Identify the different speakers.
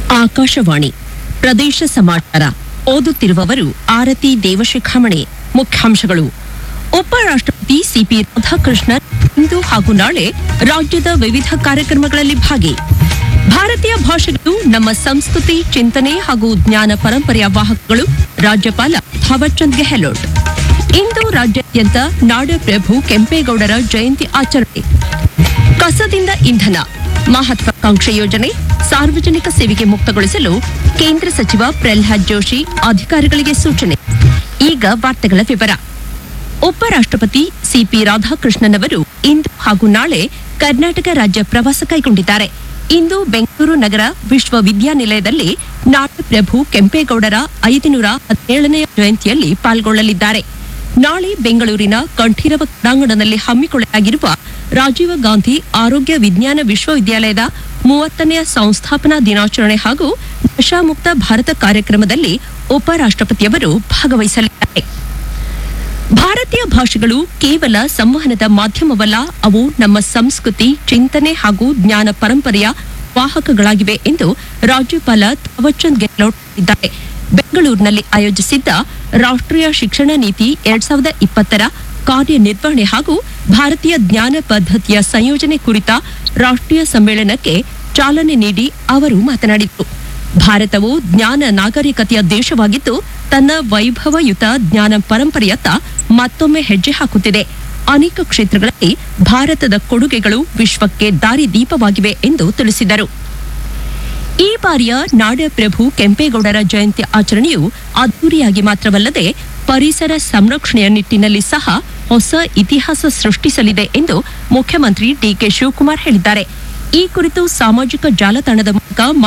Speaker 1: ಆಕಾಶವಾಣಿ ಪ್ರದೇಶ ಸಮಾಚಾರ ಓದುತ್ತಿರುವವರು ಆರತಿ ದೇವಶಿಖಾಮಣಿ ಮುಖ್ಯಾಂಶಗಳು ಉಪರಾಷ್ಟ್ರಪತಿ ಸಿಪಿ ರಾಧಾಕೃಷ್ಣನ್ ಇಂದು ಹಾಗೂ ನಾಳೆ ರಾಜ್ಯದ ವಿವಿಧ ಕಾರ್ಯಕ್ರಮಗಳಲ್ಲಿ ಭಾಗಿ ಭಾರತೀಯ ಭಾಷೆಗಳು ನಮ್ಮ ಸಂಸ್ಕೃತಿ ಚಿಂತನೆ ಹಾಗೂ ಜ್ಞಾನ ಪರಂಪರೆಯ ವಾಹಕಗಳು ರಾಜ್ಯಪಾಲ ಥಾವರ್ಚಂದ್ ಗೆಹ್ಲೋಟ್ ಇಂದು ರಾಜ್ಯಾದ್ಯಂತ ನಾಡಪ್ರಭು ಕೆಂಪೇಗೌಡರ ಜಯಂತಿ ಆಚರಣೆ ಕಸದಿಂದ ಇಂಧನ ಮಹತ್ವಾಕಾಂಕ್ಷೆ ಯೋಜನೆ ಸಾರ್ವಜನಿಕ ಸೇವೆಗೆ ಮುಕ್ತಗೊಳಿಸಲು ಕೇಂದ್ರ ಸಚಿವ ಪ್ರಹ್ಲಾದ್ ಜೋಶಿ ಅಧಿಕಾರಿಗಳಿಗೆ ಸೂಚನೆ ಈಗ ವಾರ್ತೆಗಳ ವಿವರ ಉಪರಾಷ್ಟ್ರಪತಿ ಸಿಪಿ ರಾಧಾಕೃಷ್ಣನ್ ಅವರು ಇಂದು ಹಾಗೂ ನಾಳೆ ಕರ್ನಾಟಕ ರಾಜ್ಯ ಪ್ರವಾಸ ಕೈಗೊಂಡಿದ್ದಾರೆ ಇಂದು ಬೆಂಗಳೂರು ನಗರ ವಿಶ್ವವಿದ್ಯಾನಿಲಯದಲ್ಲಿ ನಾಡಪ್ರಭು ಕೆಂಪೇಗೌಡರ ಐದುನೂರ ಹದಿನೇಳನೆಯ ಜಯಂತಿಯಲ್ಲಿ ಪಾಲ್ಗೊಳ್ಳಲಿದ್ದಾರೆ ನಾಳೆ ಬೆಂಗಳೂರಿನ ಕಂಠೀರವ ಕ್ರೀಡಾಂಗಣದಲ್ಲಿ ಹಮ್ಮಿಕೊಳ್ಳಲಾಗಿರುವ ರಾಜೀವ ಗಾಂಧಿ ಆರೋಗ್ಯ ವಿಜ್ಞಾನ ವಿಶ್ವವಿದ್ಯಾಲಯದ ಮೂವತ್ತನೆಯ ಸಂಸ್ಥಾಪನಾ ದಿನಾಚರಣೆ ಹಾಗೂ ನಶಾಮುಕ್ತ ಭಾರತ ಕಾರ್ಯಕ್ರಮದಲ್ಲಿ ಉಪರಾಷ್ಟ್ರಪತಿಯವರು ಭಾಗವಹಿಸಲಿದ್ದಾರೆ ಭಾರತೀಯ ಭಾಷೆಗಳು ಕೇವಲ ಸಂವಹನದ ಮಾಧ್ಯಮವಲ್ಲ ಅವು ನಮ್ಮ ಸಂಸ್ಕೃತಿ ಚಿಂತನೆ ಹಾಗೂ ಜ್ಞಾನ ಪರಂಪರೆಯ ವಾಹಕಗಳಾಗಿವೆ ಎಂದು ರಾಜ್ಯಪಾಲ ಥಾವರ್ಚಂದ್ ಗೆಹ್ಲೋಟ್ ಹೇಳಿದ್ದಾರೆ ಬೆಂಗಳೂರಿನಲ್ಲಿ ಆಯೋಜಿಸಿದ್ದ ರಾಷ್ಟ್ರೀಯ ಶಿಕ್ಷಣ ನೀತಿ ಎರಡ್ ಸಾವಿರದ ಇಪ್ಪತ್ತರ ಕಾರ್ಯನಿರ್ವಹಣೆ ಹಾಗೂ ಭಾರತೀಯ ಜ್ಞಾನ ಪದ್ಧತಿಯ ಸಂಯೋಜನೆ ಕುರಿತ ರಾಷ್ಟ್ರೀಯ ಸಮ್ಮೇಳನಕ್ಕೆ ಚಾಲನೆ ನೀಡಿ ಅವರು ಮಾತನಾಡಿದರು ಭಾರತವು ಜ್ಞಾನ ನಾಗರಿಕತೆಯ ದೇಶವಾಗಿದ್ದು ತನ್ನ ವೈಭವಯುತ ಜ್ಞಾನ ಪರಂಪರೆಯತ್ತ ಮತ್ತೊಮ್ಮೆ ಹೆಜ್ಜೆ ಹಾಕುತ್ತಿದೆ ಅನೇಕ ಕ್ಷೇತ್ರಗಳಲ್ಲಿ ಭಾರತದ ಕೊಡುಗೆಗಳು ವಿಶ್ವಕ್ಕೆ ದಾರಿದೀಪವಾಗಿವೆ ಎಂದು ತಿಳಿಸಿದರು ಈ ಬಾರಿಯ ನಾಡಪ್ರಭು ಕೆಂಪೇಗೌಡರ ಜಯಂತಿ ಆಚರಣೆಯು ಅದ್ದೂರಿಯಾಗಿ ಮಾತ್ರವಲ್ಲದೆ ಪರಿಸರ ಸಂರಕ್ಷಣೆಯ ನಿಟ್ಟಿನಲ್ಲಿ ಸಹ ಹೊಸ ಇತಿಹಾಸ ಸೃಷ್ಟಿಸಲಿದೆ ಎಂದು ಮುಖ್ಯಮಂತ್ರಿ ಡಿಕೆ ಶಿವಕುಮಾರ್ ಹೇಳಿದ್ದಾರೆ ಈ ಕುರಿತು ಸಾಮಾಜಿಕ ಜಾಲತಾಣದ ಮೂಲಕ